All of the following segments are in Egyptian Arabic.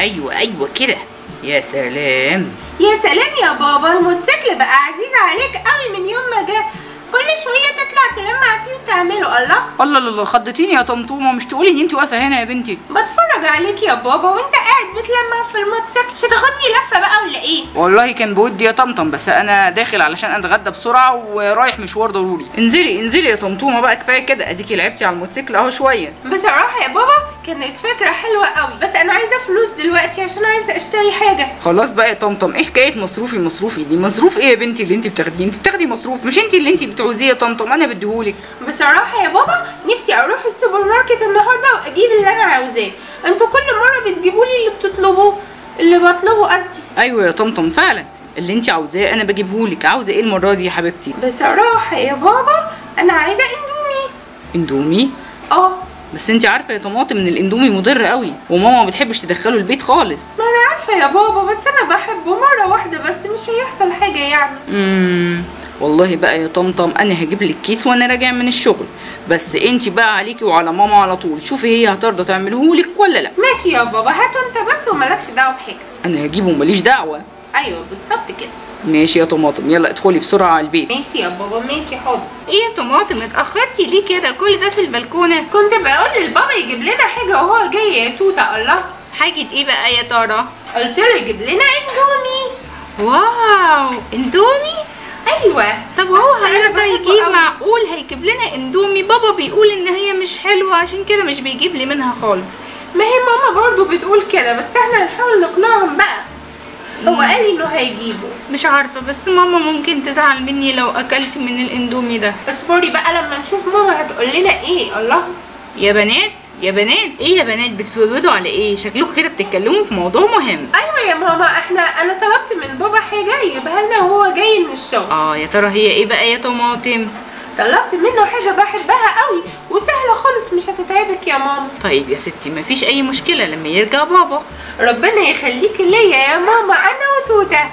ايوه ايوه كده يا سلام يا سلام يا بابا الموتوسيكل بقى عزيز عليك قوي من يوم ما جه كل شويه تطلع تلمع فيه وتعمله الله الله الله الله خضتيني يا طمطومه مش تقولي ان انت واقفه هنا يا بنتي بتفرج عليك يا بابا وانت قاعد بتلمع في الموتوسيكل مش هتاخدني لفه بقى ولا ايه والله كان بودي يا طمطم بس انا داخل علشان اتغدى بسرعه ورايح مشوار ضروري انزلي انزلي يا طمطومه بقى كفايه كده اديكي لعبتي على الموتوسيكل اهو شويه بصراحه يا بابا كانت فكره حلوه قوي بس انا عايزه فلوس دلوقتي عشان عايزه اشتري حاجه خلاص بقى يا طمطم ايه حكايه مصروفي مصروفي دي مصروف ايه يا بنتي اللي انت بتاخديه انت بتاخدي مصروف مش انت اللي انت بتعوزيه يا طمطم انا بديهولك بصراحه يا بابا نفسي اروح السوبر ماركت النهارده واجيب اللي انا عاوزاه انتوا كل مره بتجيبوا لي اللي بتطلبوه اللي بطلبه قصدي ايوه يا طمطم فعلا اللي انت عاوزاه انا بجيبهولك عاوزه ايه المره دي يا حبيبتي بصراحه يا بابا انا عايزه اندومي اندومي اه بس انت عارفه يا طماطم ان الاندومي مضر قوي وماما ما بتحبش تدخله البيت خالص ما انا عارفه يا بابا بس انا بحبه مره واحده بس مش هيحصل حاجه يعني امم والله بقى يا طمطم انا هجيب لك كيس وانا راجع من الشغل بس انت بقى عليكي وعلى ماما على طول شوفي هي هترضى تعملهولك ولا لا ماشي يا بابا هاته انت بس ومالكش دعوه بحاجه انا هجيبه ماليش دعوه ايوه بالظبط كده ماشي يا طماطم يلا ادخلي بسرعه على البيت ماشي يا بابا ماشي حاضر ايه يا طماطم اتاخرتي ليه كده كل ده في البلكونه كنت بقول للبابا يجيب لنا حاجه وهو جاي يا توته الله حاجه ايه بقى يا ترى قلت له يجيب لنا اندومي واو اندومي ايوه طب هو عشان أنا هيرضى بحبه يجيب أوي. معقول هيجيب لنا اندومي بابا بيقول ان هي مش حلوه عشان كده مش بيجيب لي منها خالص ما هي ماما برضو بتقول كده بس احنا هنحاول نقنعهم بقى هو قال لي انه هيجيبه مش عارفه بس ماما ممكن تزعل مني لو اكلت من الاندومي ده اصبري بقى لما نشوف ماما هتقول لنا ايه الله يا بنات يا بنات ايه يا بنات بتتولدوا على ايه شكلكم كده بتتكلموا في موضوع مهم ايوه يا ماما احنا انا طلبت من بابا حاجه يجيبها لنا وهو جاي من الشغل اه يا ترى هي ايه بقى يا طماطم طلبت منه حاجه بحبها قوي وسهله خالص مش هتتعبك يا ماما طيب يا ستي مفيش اي مشكله لما يرجع بابا ربنا يخليك ليا يا ماما انا وتوته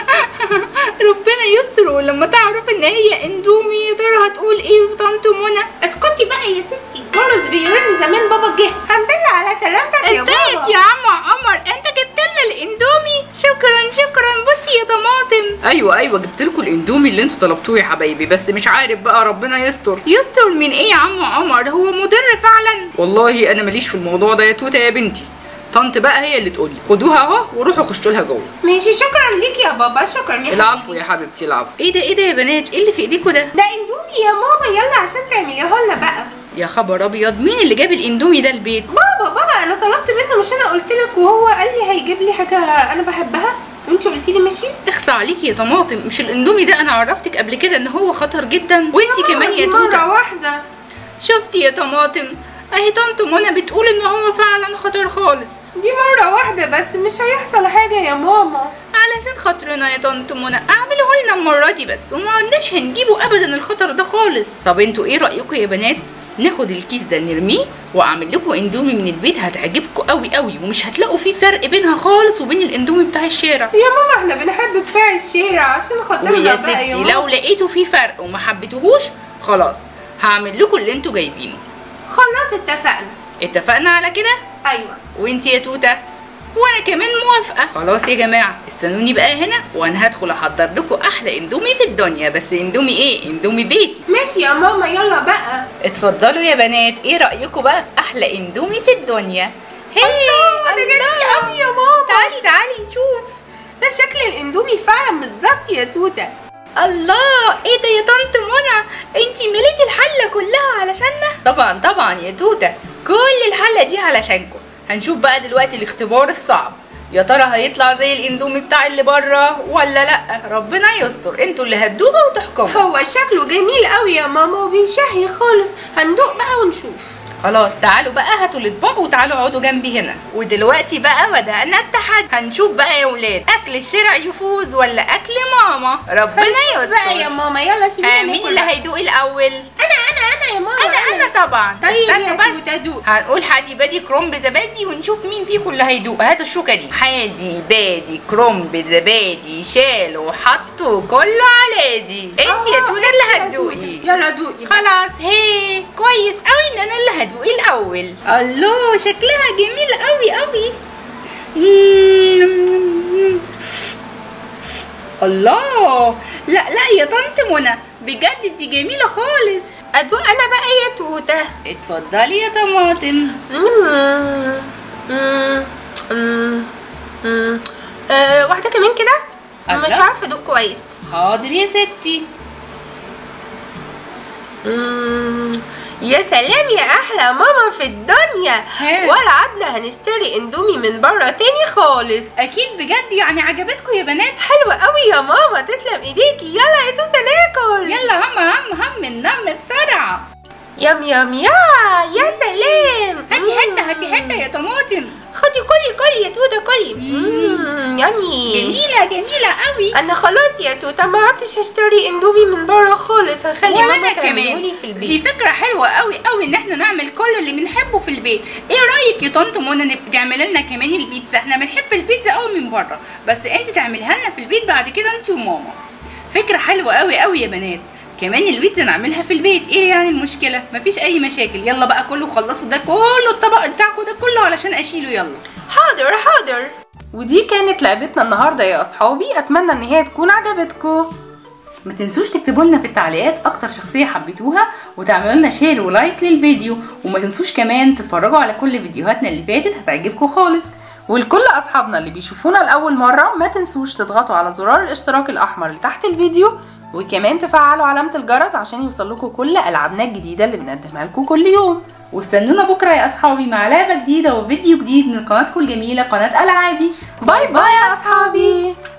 ربنا يستر ولما تعرف ان هي اندومي يا ترى هتقول ايه طنط منى اسكتي بقى يا ستي جرس بيرن زمان بابا جه الحمد لله على سلامتك يا بابا ازيك يا عم عمر انت جبت لنا الاندومي شكرا شكرا بصي يا طماطم ايوه ايوه جبت لكم الاندومي اللي انتوا طلبتوه يا حبايبي بس مش عارف بقى ربنا يستر يستر من ايه يا عم عمر هو مضر فعلا والله انا ماليش في الموضوع ده يا توته يا بنتي طنط بقى هي اللي تقولي خدوها اهو وروحوا خشوا لها جوه ماشي شكرا ليك يا بابا شكرا يا العفو يا حبيبتي العفو ايه ده ايه ده يا بنات ايه اللي في ايديكوا ده ده اندومي يا ماما يلا عشان تعمليه لنا بقى يا خبر ابيض مين اللي جاب الاندومي ده البيت بابا بابا انا طلبت منه مش انا قلت لك وهو قال لي هيجيب لي حاجه انا بحبها وانت قلتي لي ماشي اخصى عليكي يا طماطم مش الاندومي ده انا عرفتك قبل كده ان هو خطر جدا وانتي كمان يا مره توته واحده شفتي يا طماطم اهي طنط منى بتقول ان هو فعلا خطر خالص دي مره واحده بس مش هيحصل حاجه يا ماما علشان خاطرنا يا طنط منى اعمله لنا المره دي بس وما عندناش هنجيبه ابدا الخطر ده خالص طب انتوا ايه رايكم يا بنات ناخد الكيس ده نرميه واعمل لكم اندومي من البيت هتعجبكم قوي قوي ومش هتلاقوا فيه فرق بينها خالص وبين الاندومي بتاع الشارع يا ماما احنا بنحب بتاع الشارع عشان خاطرنا ويا بقى يا ستي ماما. لو لقيتوا فيه فرق وما حبيتوهوش خلاص هعمل لكم اللي انتوا جايبينه خلاص اتفقنا اتفقنا على كده ايوه وانتي يا توته وانا كمان موافقه خلاص يا جماعه استنوني بقى هنا وانا هدخل احضر لكم احلى اندومي في الدنيا بس اندومي ايه اندومي بيتي ماشي يا ماما يلا بقى اتفضلوا يا بنات ايه رايكم بقى في احلى اندومي في الدنيا هي ده جميل قوي يا ماما تعالي تعالي نشوف ده شكل الاندومي فعلا بالظبط يا توته الله ايه ده يا طنط منى انتي مليتي الحله كلها علشاننا طبعا طبعا يا توته كل الحله دي علشانكم هنشوف بقى دلوقتي الاختبار الصعب يا ترى هيطلع زي الاندومي بتاع اللي بره ولا لا ربنا يستر انتوا اللي هتدوقوا وتحكموا هو شكله جميل قوي يا ماما وبيشهي خالص هندوق بقى ونشوف خلاص تعالوا بقى هاتوا الاطباق وتعالوا اقعدوا جنبي هنا ودلوقتي بقى بدأنا التحدي هنشوف بقى يا ولاد اكل الشارع يفوز ولا اكل ماما ربنا هنشوف بقى يا يستر ماما يلا سيبينا ها، مين ناكل اللي بقى. هيدوق الاول انا انا انا يا ماما انا انا طبعا طيب استنوا يا بس توتة دوق. هنقول حادي بادي كرومب زبادي ونشوف مين فيكم اللي هيدوق هاتوا الشوكه دي حادي بادي كرومب زبادي شالوا حطوا كله على دي انت يا آه، توته انت اللي يا هتدوقي توتة. يلا دوقي بقى. خلاص هي كويس قوي ان انا اللي هدوق الاول الله شكلها جميل قوي قوي مم، الله لا لا يا طنط منى بجد دي جميله خالص ادوق انا بقى يا توته اتفضلي يا طماطم مم. مم. مم. مم. آه، واحده كمان كده الله. مش عارفه ادوق كويس حاضر يا ستي مم. يا سلام يا احلى ماما في الدنيا ها. ولا عدنا هنشتري اندومي من بره تاني خالص اكيد بجد يعني عجبتكم يا بنات حلوة قوي يا ماما تسلم ايديكي يلا يا توته ناكل يلا هم هم هم النم بسرعه يم يم يا يا سلام هاتي مم. حته هاتي حته يا طماطم خدي كلي كلي يا توته كلي مم. مم، يمي جميله جميله قوي انا خلاص يا توته ما عدتش هشتري اندومي من بره خالص هخلي ولا ماما انا تعملهولي كمان في دي البيت فكره حلوه قوي قوي ان احنا نعمل كل اللي بنحبه في البيت ايه رايك يا طنط منى نب- تعملي لنا كمان البيتزا احنا بنحب البيتزا قوي من بره بس انت تعمليها لنا في البيت بعد كده انت وماما فكره حلوه قوي قوي يا بنات كمان البيتزا نعملها في البيت ايه يعني المشكله مفيش اي مشاكل يلا بقى كله خلصوا ده كله الطبق بتاعكم ده كله علشان اشيله يلا حاضر حاضر ودي كانت لعبتنا النهارده يا اصحابي اتمنى ان هي تكون عجبتكم ما تنسوش تكتبوا لنا في التعليقات اكتر شخصيه حبيتوها وتعملوا لنا شير ولايك للفيديو وما تنسوش كمان تتفرجوا على كل فيديوهاتنا اللي فاتت هتعجبكم خالص ولكل اصحابنا اللي بيشوفونا لاول مره ما تنسوش تضغطوا على زرار الاشتراك الاحمر اللي تحت الفيديو وكمان تفعلوا علامه الجرس عشان يوصلكوا كل العابنا الجديده اللي بنقدمها لكم كل يوم واستنونا بكره يا اصحابي مع لعبه جديده وفيديو جديد من قناتكم الجميله قناه العابي باي باي يا اصحابي